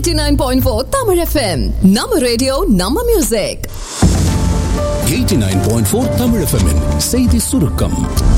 89.4 Tamil FM நம்ம radio நம்ம music 89.4 Tamil FM -இன் செய்தி சுருக்கம்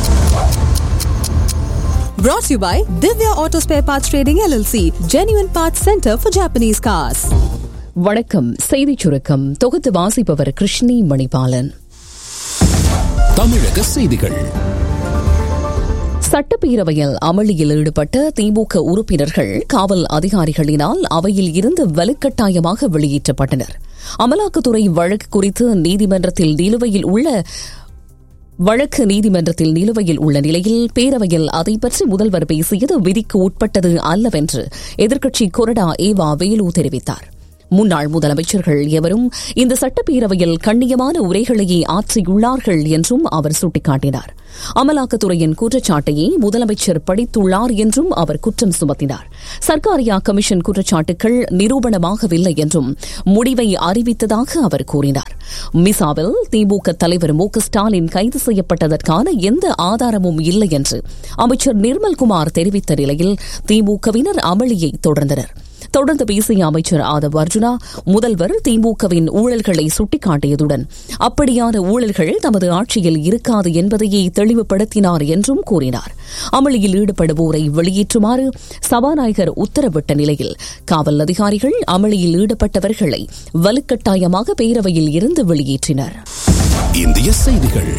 Brought to you by Divya Auto Spare Parts Trading LLC, Genuine Parts Center for Japanese Cars. வணக்கம் செய்திச் சுருக்கம் தொகுத்து வாசிப்பவர் கிருஷ்ணி மணிபாலன் தமிழக செய்திகள் சட்டப்பேரவையில் அமளியில் ஈடுபட்ட திமுக உறுப்பினர்கள் காவல் அதிகாரிகளினால் அவையில் இருந்து வலுக்கட்டாயமாக வெளியேற்றப்பட்டனர் அமலாக்கத்துறை வழக்கு குறித்து நீதிமன்றத்தில் நிலுவையில் உள்ள வழக்கு நீதிமன்றத்தில் நிலுவையில் உள்ள நிலையில் பேரவையில் அதை பற்றி முதல்வர் பேசியது விதிக்கு உட்பட்டது அல்லவென்று எதிர்க்கட்சி கொறடா ஏவா வேலு தெரிவித்தார் முன்னாள் முதலமைச்சர்கள் எவரும் இந்த சட்டப்பேரவையில் கண்ணியமான உரைகளையே ஆற்றியுள்ளார்கள் என்றும் அவர் சுட்டிக்காட்டினார் அமலாக்கத்துறையின் குற்றச்சாட்டையே முதலமைச்சர் படித்துள்ளார் என்றும் அவர் குற்றம் சுமத்தினார் சர்க்காரியா கமிஷன் குற்றச்சாட்டுகள் நிரூபணமாகவில்லை என்றும் முடிவை அறிவித்ததாக அவர் கூறினார் மிசாவில் திமுக தலைவர் மு ஸ்டாலின் கைது செய்யப்பட்டதற்கான எந்த ஆதாரமும் இல்லை என்று அமைச்சர் நிர்மல்குமார் தெரிவித்த நிலையில் திமுகவினர் அமளியை தொடர்ந்தனர் தொடர்ந்து பேசிய அமைச்சர் ஆதவ் அர்ஜுனா முதல்வர் திமுகவின் ஊழல்களை சுட்டிக்காட்டியதுடன் அப்படியான ஊழல்கள் தமது ஆட்சியில் இருக்காது என்பதையே தெளிவுபடுத்தினார் என்றும் கூறினார் அமளியில் ஈடுபடுவோரை வெளியேற்றுமாறு சபாநாயகர் உத்தரவிட்ட நிலையில் காவல் அதிகாரிகள் அமளியில் ஈடுபட்டவர்களை வலுக்கட்டாயமாக பேரவையில் இருந்து வெளியேற்றினர் இந்திய செய்திகள்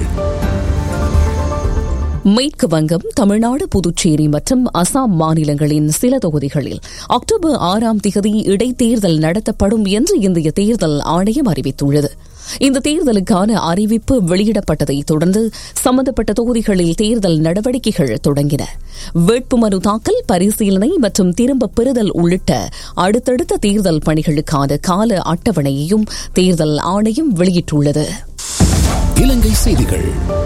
மேற்கு வங்கம் தமிழ்நாடு புதுச்சேரி மற்றும் அசாம் மாநிலங்களின் சில தொகுதிகளில் அக்டோபர் ஆறாம் திகதி இடைத்தேர்தல் நடத்தப்படும் என்று இந்திய தேர்தல் ஆணையம் அறிவித்துள்ளது இந்த தேர்தலுக்கான அறிவிப்பு வெளியிடப்பட்டதை தொடர்ந்து சம்பந்தப்பட்ட தொகுதிகளில் தேர்தல் நடவடிக்கைகள் தொடங்கின வேட்புமனு தாக்கல் பரிசீலனை மற்றும் திரும்பப் பெறுதல் உள்ளிட்ட அடுத்தடுத்த தேர்தல் பணிகளுக்கான கால அட்டவணையையும் தேர்தல் ஆணையம் வெளியிட்டுள்ளது இலங்கை செய்திகள்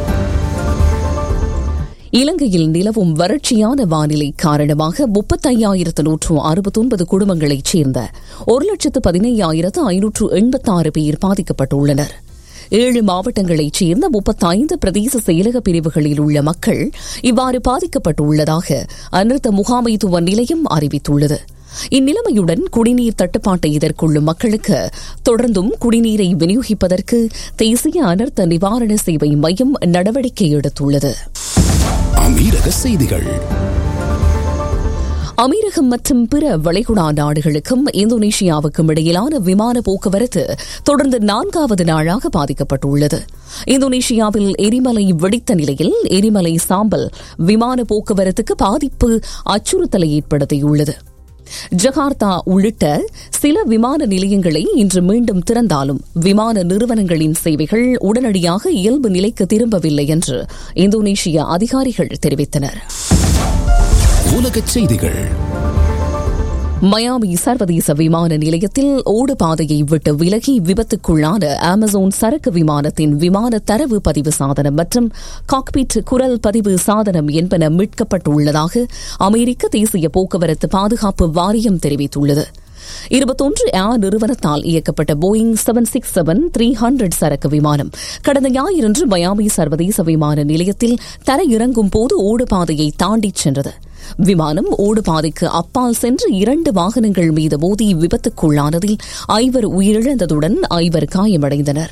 இலங்கையில் நிலவும் வறட்சியான வானிலை காரணமாக முப்பத்தையாயிரத்து நூற்று அறுபத்தொன்பது குடும்பங்களைச் சேர்ந்த ஒரு லட்சத்து பதினையாயிரத்து ஐநூற்று எண்பத்தாறு பேர் பாதிக்கப்பட்டுள்ளனர் ஏழு மாவட்டங்களைச் சேர்ந்த முப்பத்தைந்து பிரதேச செயலக பிரிவுகளில் உள்ள மக்கள் இவ்வாறு பாதிக்கப்பட்டுள்ளதாக அனர்த்த முகாமைத்துவ நிலையம் அறிவித்துள்ளது இந்நிலைமையுடன் குடிநீர் தட்டுப்பாட்டை எதிர்கொள்ளும் மக்களுக்கு தொடர்ந்தும் குடிநீரை விநியோகிப்பதற்கு தேசிய அனர்த்த நிவாரண சேவை மையம் நடவடிக்கை எடுத்துள்ளது அமீரக செய்திகள் அமீரகம் மற்றும் பிற வளைகுடா நாடுகளுக்கும் இந்தோனேஷியாவுக்கும் இடையிலான விமான போக்குவரத்து தொடர்ந்து நான்காவது நாளாக பாதிக்கப்பட்டுள்ளது இந்தோனேஷியாவில் எரிமலை வெடித்த நிலையில் எரிமலை சாம்பல் விமான போக்குவரத்துக்கு பாதிப்பு அச்சுறுத்தலை ஏற்படுத்தியுள்ளது ஜகார்த்தா உள்ளிட்ட சில விமான நிலையங்களை இன்று மீண்டும் திறந்தாலும் விமான நிறுவனங்களின் சேவைகள் உடனடியாக இயல்பு நிலைக்கு திரும்பவில்லை என்று இந்தோனேஷிய அதிகாரிகள் தெரிவித்தனர் உலகச் செய்திகள் மயாமி சர்வதேச விமான நிலையத்தில் ஓடுபாதையை விட்டு விலகி விபத்துக்குள்ளான அமேசான் சரக்கு விமானத்தின் விமான தரவு பதிவு சாதனம் மற்றும் காக்பிட் குரல் பதிவு சாதனம் என்பன மீட்கப்பட்டுள்ளதாக அமெரிக்க தேசிய போக்குவரத்து பாதுகாப்பு வாரியம் தெரிவித்துள்ளது இருபத்தொன்று ஏ நிறுவனத்தால் இயக்கப்பட்ட Boeing seven six seven three hundred சரக்கு விமானம் கடந்த ஞாயிறன்று மயாமி சர்வதேச விமான நிலையத்தில் தரையிறங்கும் போது ஓடுபாதையை தாண்டிச் சென்றது விமானம் ஓடுபாதைக்கு அப்பால் சென்று இரண்டு வாகனங்கள் மீது மோதி விபத்துக்குள்ளானதில் ஐவர் உயிரிழந்ததுடன் ஐவர் காயமடைந்தனர்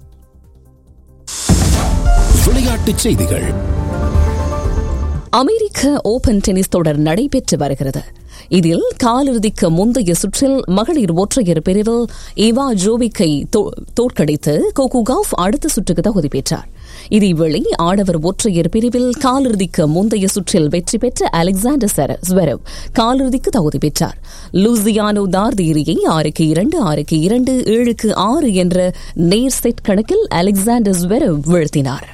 விளையாட்டுச் செய்திகள் அமெரிக்க ஓபன் டென்னிஸ் தொடர் நடைபெற்று வருகிறது இதில் காலிறுதிக்கு முந்தைய சுற்றில் மகளிர் ஒற்றையர் பிரிவில் ஏவா ஜோவிக்கை தோற்கடித்து கோகுகாவ் அடுத்த சுற்றுக்கு தகுதி பெற்றார் இதேவேளை ஆடவர் ஒற்றையர் பிரிவில் காலிறுதிக்கு முந்தைய சுற்றில் வெற்றி பெற்ற அலெக்சாண்டர் ஸ்வெரவ் காலிறுதிக்கு தகுதி பெற்றார் லூசியானோ தார்தேரியை ஆறுக்கு இரண்டு ஆறுக்கு இரண்டு ஏழுக்கு ஆறு என்ற நேர் செட் கணக்கில் அலெக்சாண்டர் ஸ்வெரவ் வீழ்த்தினார்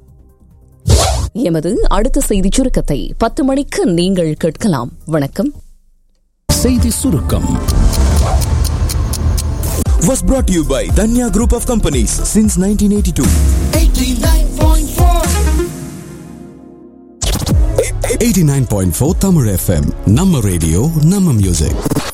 எமது அடுத்த செய்தி சுருக்கத்தை பத்து மணிக்கு நீங்கள் கேட்கலாம் வணக்கம் செய்தி சுருக்கம் was brought to you by Danya Group of Companies since 1982. 89.4 Tamil FM நம்ம ரேடியோ நம்ம மியூசிக்